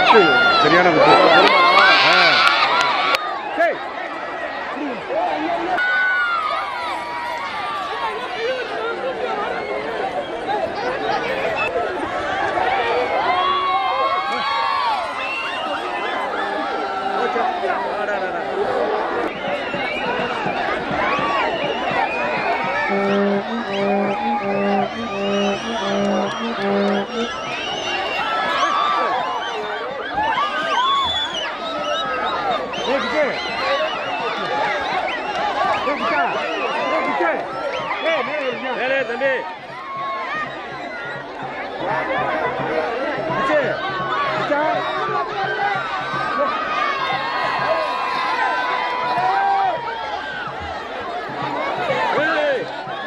குத்து சரியான குத்து ஆ. சரி ஏய் விஜய் ஏய் விஜய் ஏய் விஜய் ஏய் மேலே விஜய் மேலே தம்பி விஜய் விஜய் ஏய்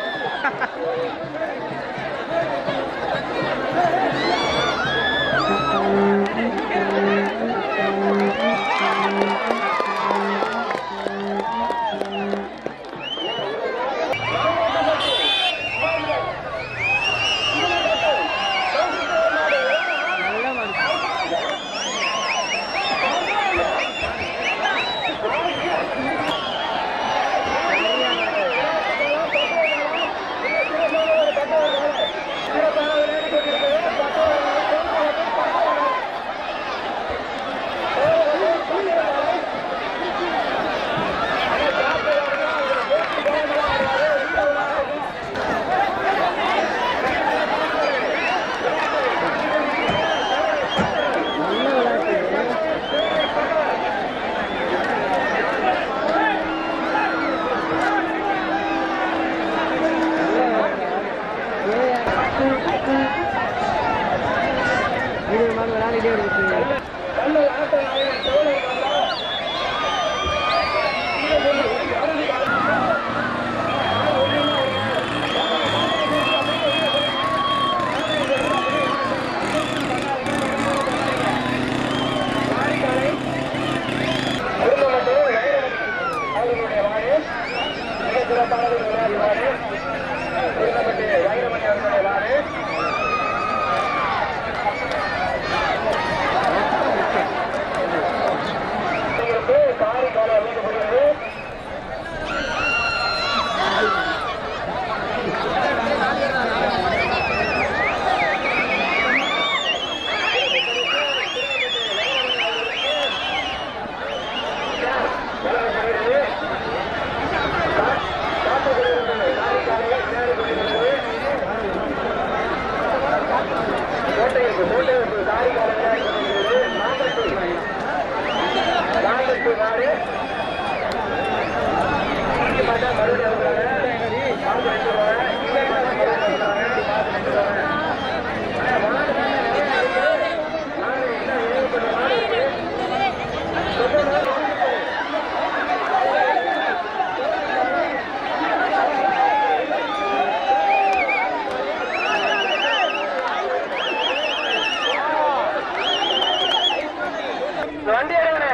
வண்டி எடுங்கண்ணே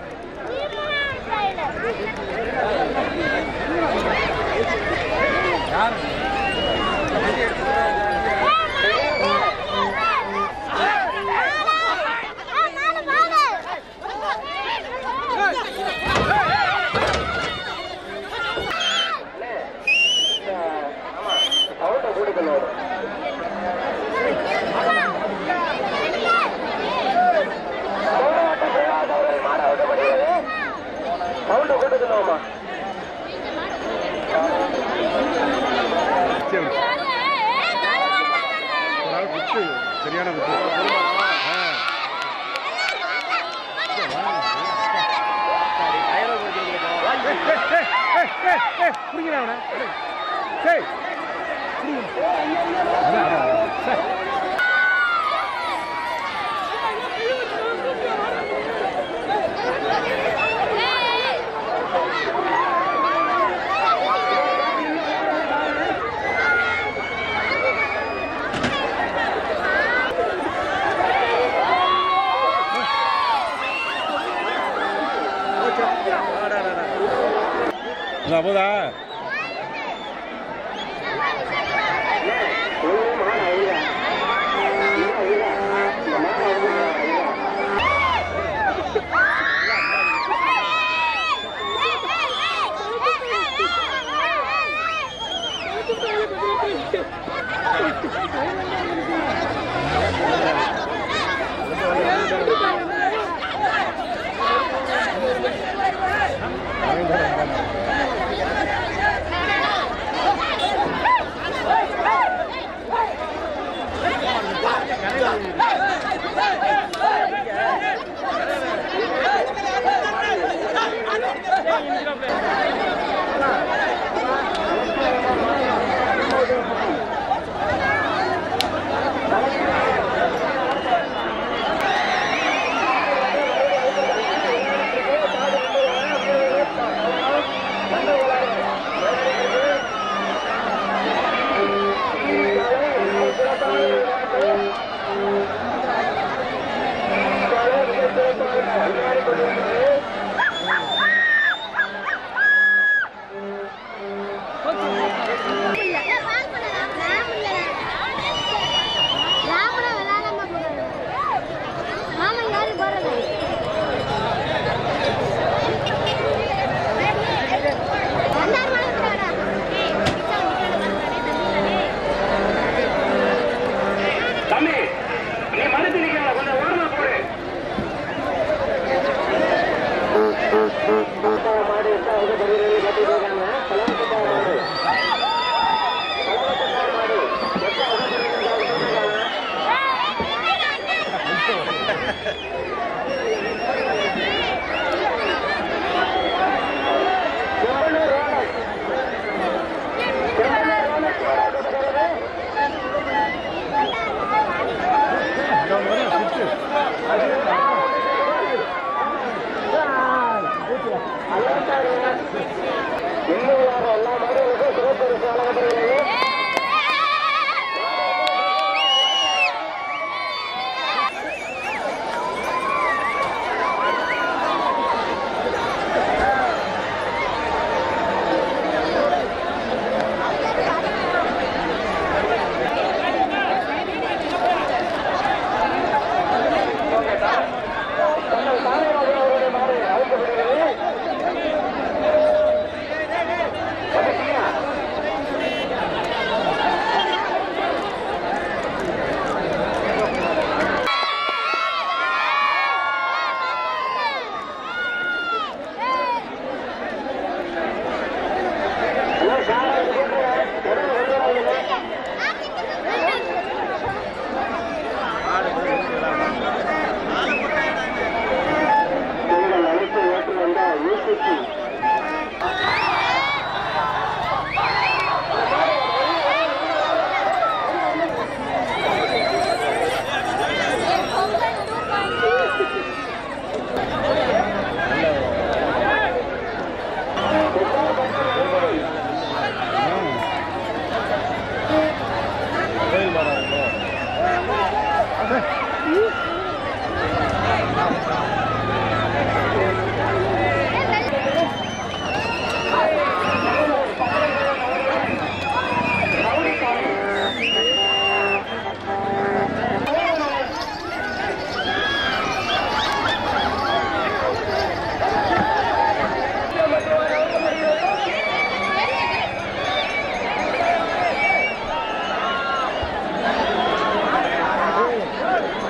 அவுட்ட கூட்டிக்கொள்ள வரும் அவுட்ட கூட்டிக்கொள்ளுவோமா சரி ஒரு ஆள் குத்து சரியான குத்து ஆ. ஏய், ஏய், ஏய், ஏய், ஏய், ஏய், புடிங்கடா அவனை. ஏய், ஏய், புடிங்க. அதான், அதான், அதான். சரி. இந்தா, போதா மாடு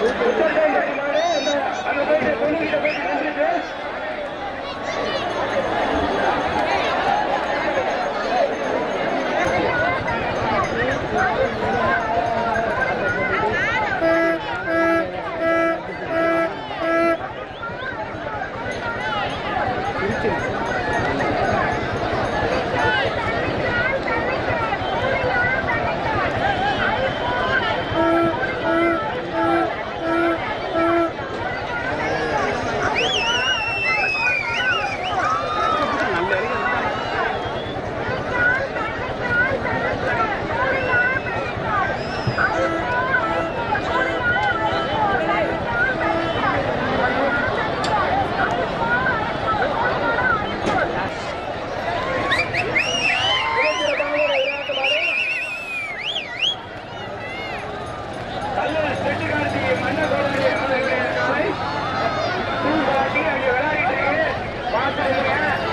அந்த போயிட்டு தொண்ணூறு போயிட்டு நின்றுட்டு கல்லூர் செட்டிக்காரத்தி மன்ன கோவிலுடைய அவர்களுடைய காலை தூள் காட்டி அங்கே விளையாடிட்டு இருக்கு பார்த்துருங்க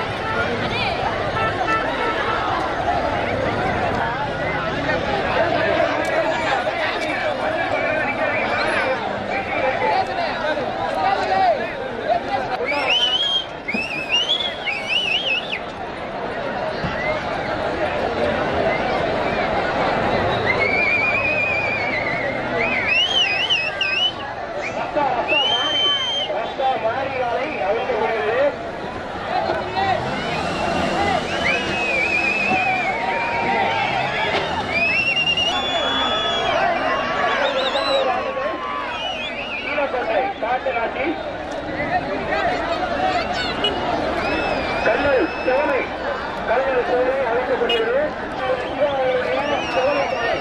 ரஸ்தா ரஸ்தா மாறி ரஸ்தா மாறிகளை அவிழ்த்து கொள்கிறது கீழக்கோட்டை காட்டு நாட்டி கல்லூர் செவனை கல்லூர் செவனை அழைத்துக் கொள்கிறது செவனை காலை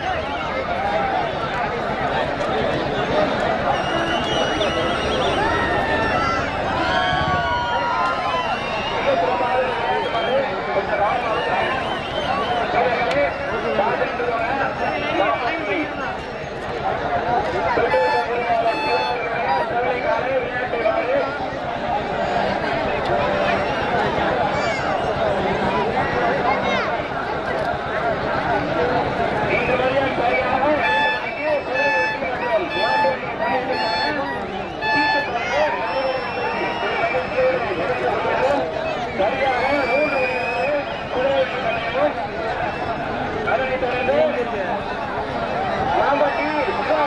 சரியாக நூறு குதிரை அதனைத் தொடர்ந்து மாம்பட்டி சிவா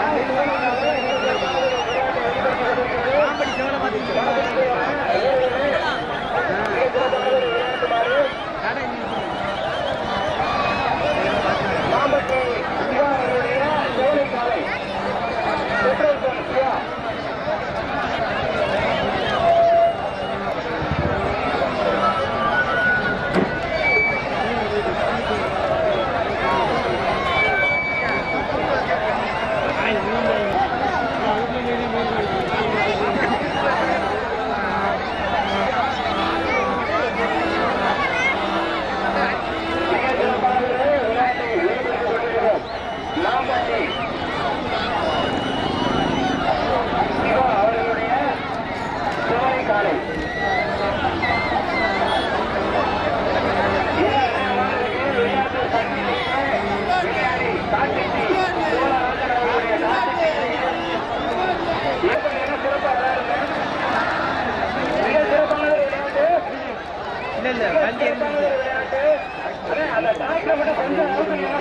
மாம்பட்டி சிவா அவர்களுடைய சேவை காலை பெட்ரோல் பங்க் சிவா மாம்பட்டி சிவா அவர்களுடைய சேவை காலை விளையாட்டு சக்தி விளையாடி காட்டுச்சி சோழராஜன் அவர்களுடைய காட்டுச்சி எப்படி என்ன சிறப்பாக விளையாடுங்க மிக சிறப்பான ஒரு விளையாட்டு இல்ல இல்ல வண்டி சிறப்பான ஒரு விளையாட்டு அண்ணே, அந்த டாக்ல மட்டும் கொஞ்சம் அவுட்டுங்க.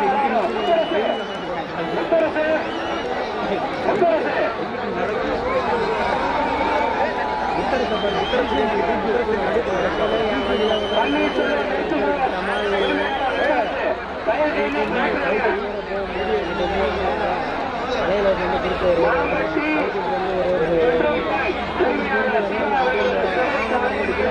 முத்தரசு முத்தரசு பன்னீர்செல்வம் தயவு செய்து மாம்பட்டி பெட்ரோல் பங்க் உரிமையாளர் சீமா அவர்களுக்கு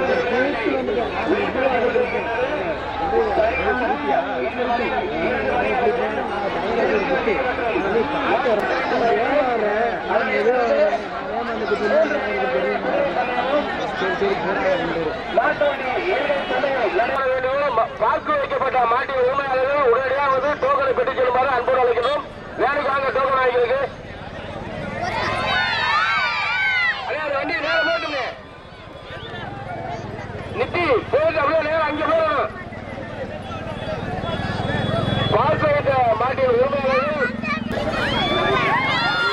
பார்க்கு வைக்கப்பட்ட மாட்டின் உரிமையாளர்கள் உடனடியாக வந்து டோக்கனை பெற்றுச் செல்லுமாறு அன்போடு அழைக்கணும் வேலைக்கு வாங்க டோக்கன் வாங்கிக்கிறதுக்கு அண்ணே, அந்த வண்டி நேரம் போட்டுங்க நித்தி போயிட்டு அப்படியே நேரம் அங்கே போகணும் பார்க்க வைத்த மாட்டின் உரிமையாளர்கள்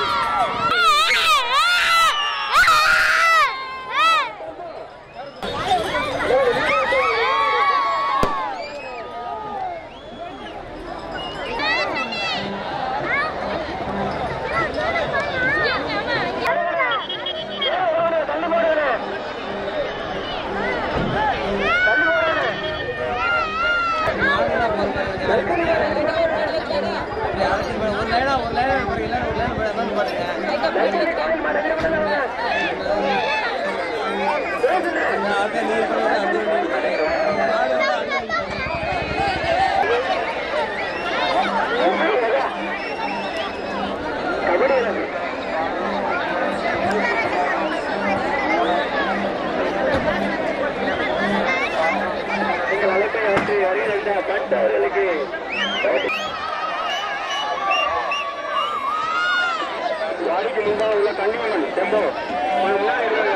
வாடிக்கு முன்பாக உள்ள கன்னியம்மன் டெம்போ கொஞ்சம் முன்னாடி இருங்க.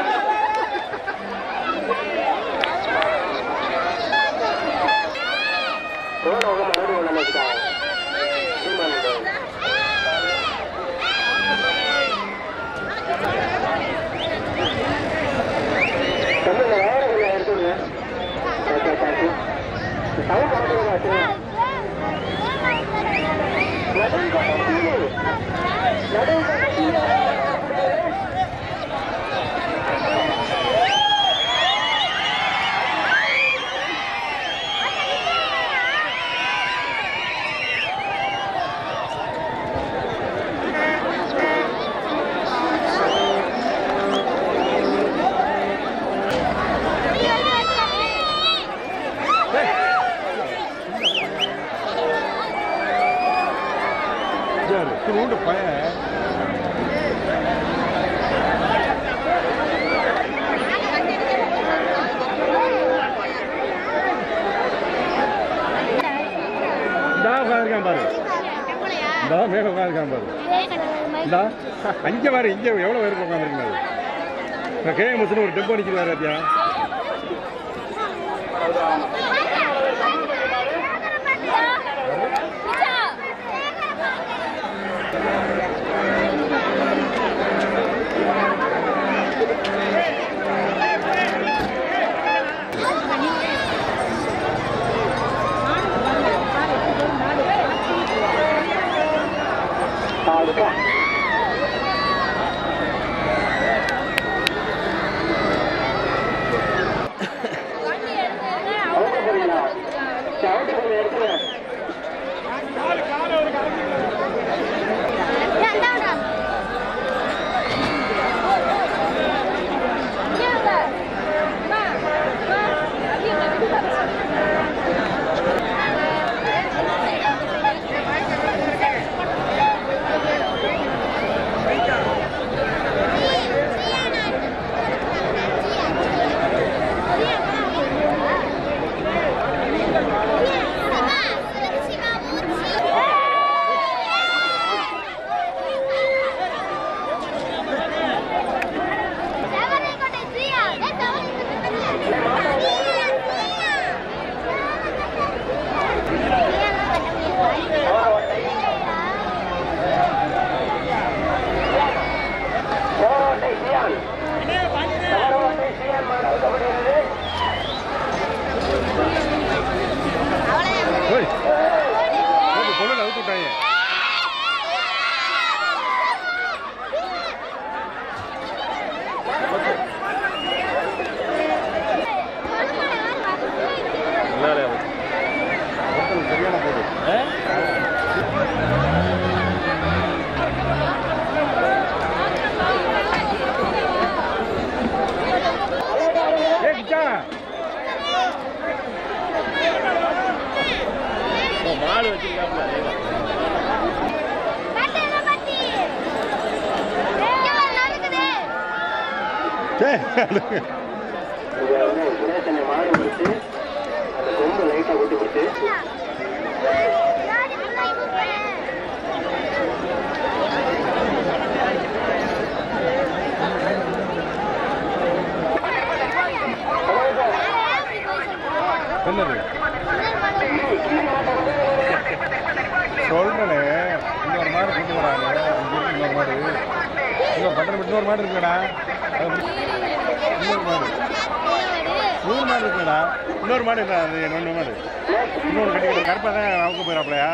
ரோடு ஒரு மறுபடி ஒன்று நினைச்சிட்டாங்க தம்பி இந்த வயரை கொஞ்சம் எடுத்துடுங்க ஓகே தேங்க்யூ சவுண்ட் வரக்கூடாது நடுவு கட்டி நடுவு கட்டி இவனுண்டு பையன் இந்தா உட்காந்துருக்கான் பாரு இந்தா மேல உட்காந்துருக்கான் பாரு இந்தா அங்கே பாரு இங்கே எவ்வளோ பேருக்கு உட்காந்துருக்காரு நான் கேஎம்எஸ்னு ஒரு டெம்போ நிற்கிறாரு ராத்தியா அதுக்கா அவங்க போறீங்களா சவுண்ட் கொஞ்சம் எடுத்துங்க கோட்டை சியான் கோட்டை சியான் மாணவ கபடி அணியினர் ஓய் கொள்ளல அவுத்து விட்டாங்க ஒருத்தனுக்கு சரியான போடு ஏ கிச்சா மாடு வச்சிருக்காப்ல இங்க வந்து சுரேஷனை மாடு பிடிச்சு அந்த கொம்பு லைட்டா கொட்டி பிடிச்சு என்னது சொல்றேனே இன்னொரு மாடு கொண்டு வராங்க இங்க இருக்கு இன்னொரு மாடு இன்னொரு பட்டன் இன்னொரு மாடு இருக்குடா இன்னொரு மாடு நூறு மாடு இருக்குடா இன்னொரு மாடு இல்லை அது இன்னொரு மாடு இன்னொரு கட்டி கருப்பா தான் அவங்க போயிடாப்லையா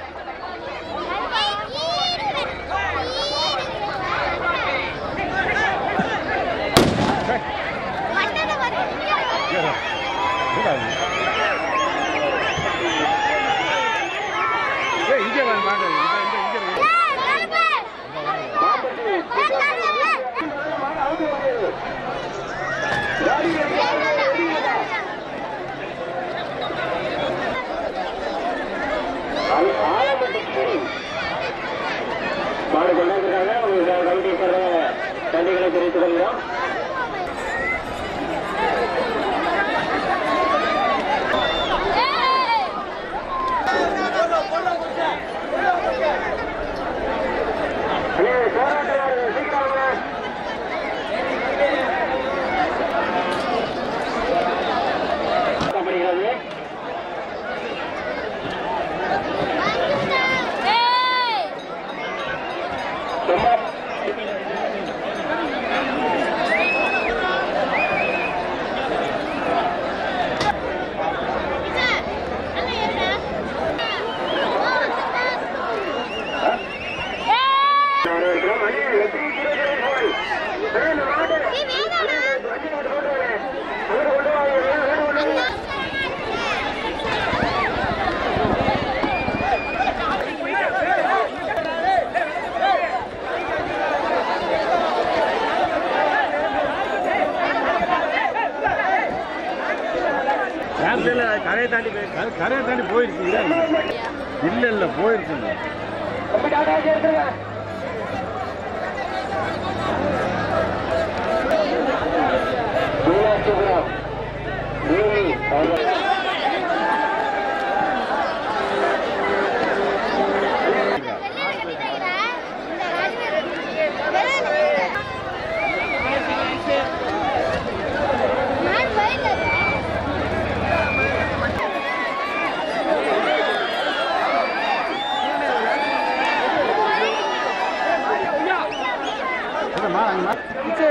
ஏய் இங்கே வாங்க மாடு இங்க இங்க இங்க இருக்கு மாடு அவுத்து போடுறது காடி ஆள் இல்ல இல்ல கரையை தாண்டி போயிருக்கு கரையை தாண்டி போயிருக்கு இல்ல இல்ல போயிருக்குங்க தம்பி டாடா சேர்த்துருங்க மீனாட்சிபுரம் தேவி அவர்கள் என்னம்மா அங்கம்மா இச்சு.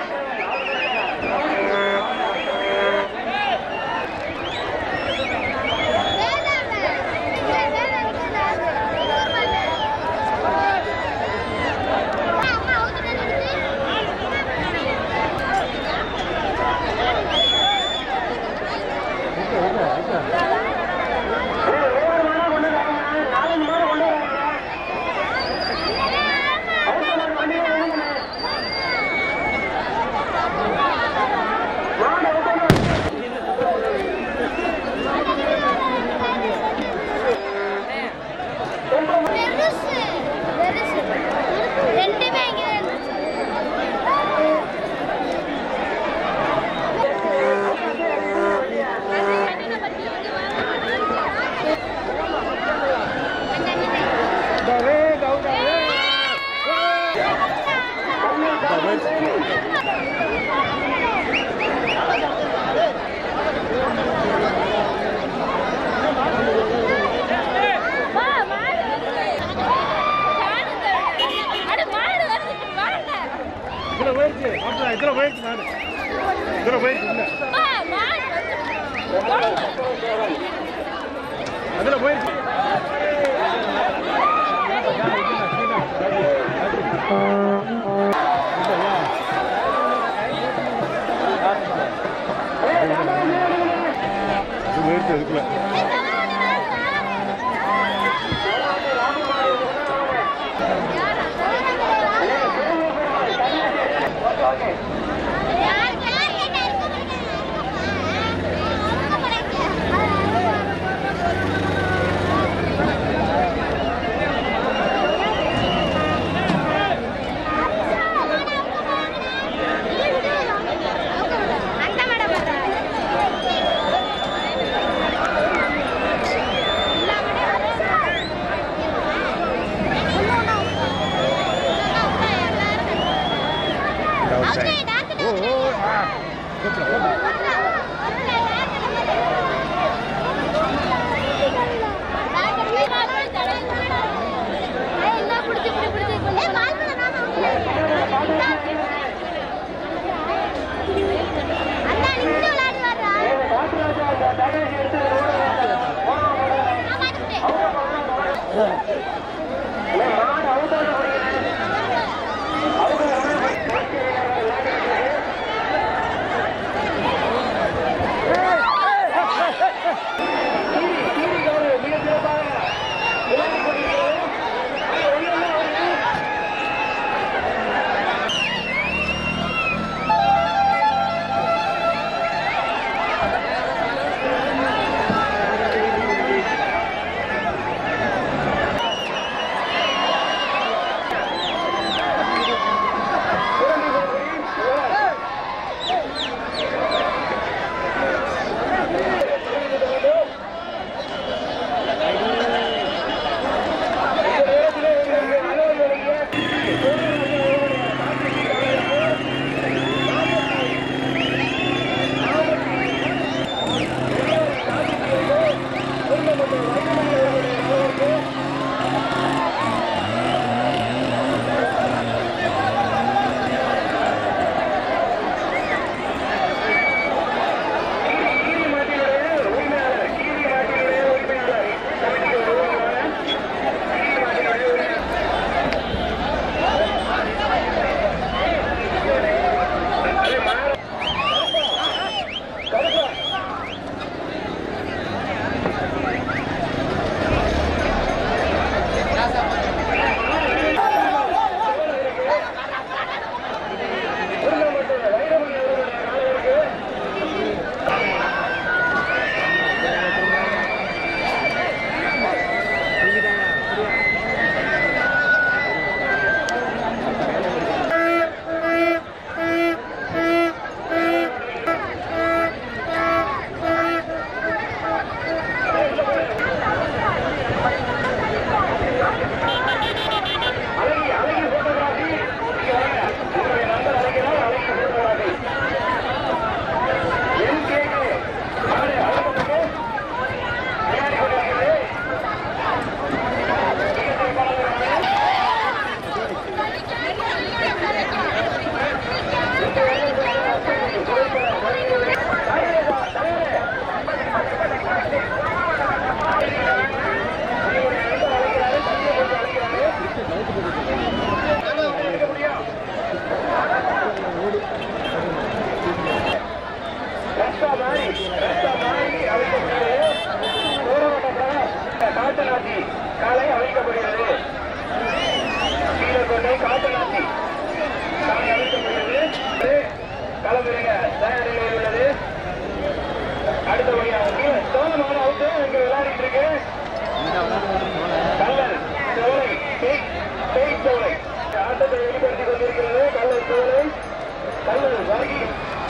ரெண்டுமே இங்கே இருந்துச்சு டவே, டவு, டவே. டவே. வா, மாடு வருது. காணுங்க. அட, மாடு வருது, வாங்க. இதுல போயிருச்சு மாப்பிள, இதுல போயிருச்சு மாடு இதுல போயிருச்சு இல்ல வா, மாடு வருது. வாங்க. அதுல போயிருச்சு இது போயிருச்சு அதுக்குள்ள யார் யார் என்ன இருக்க அந்த madam Okay. Okay.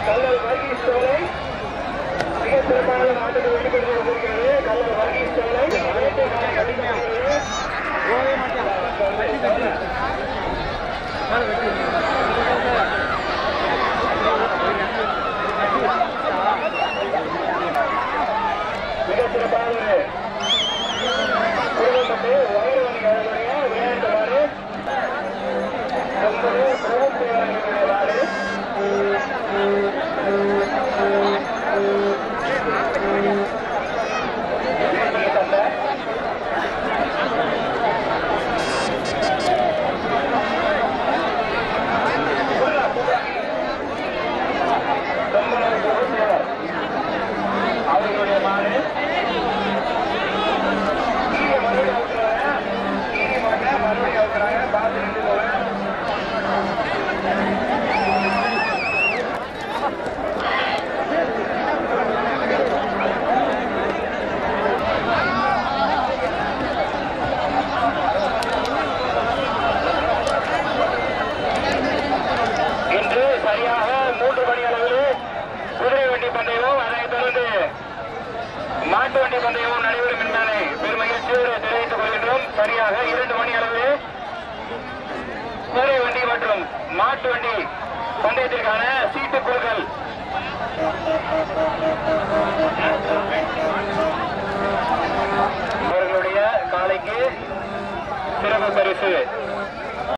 Kallal Varghese சோலை மிக சிறப்பான நாட்டுக்கு வெளிப்படுத்தி வந்திருக்கிறது கல்லல் வர்கீஸ் சோலை அனைத்து காலை கடிக்கிறது மிக சிறப்பான ஒரு குடும்பப்பட்டு வயலுவணி அவர்களுடைய விளையாட்டு வாரு என்பது பிரபுத்துவ வாரு அவர்களுடைய மாடு கீழே மறுபடியும் அவுக்குறாங்க கீழே மாட்டை மறுபடியும் அவுக்குறாங்க பார்த்து நின்று போவேன் இன்று சரியாக மூன்று மணி அளவில் குதிரை வண்டி பந்தயமும் அதைத் தொடர்ந்து மாட்டு வண்டி பந்தயமும் நடைபெறும் என்பதை பெருமகிழ்ச்சியோடு தெரிவித்துக் கொள்கின்றோம் சரியாக இரண்டு மணி அளவில் குதிரை வண்டி மற்றும் மாட்டு வண்டி பந்தயத்திற்கான சீட்டு குழுக்கள் அவர்களுடைய காலைக்கு சிறப்பு பரிசு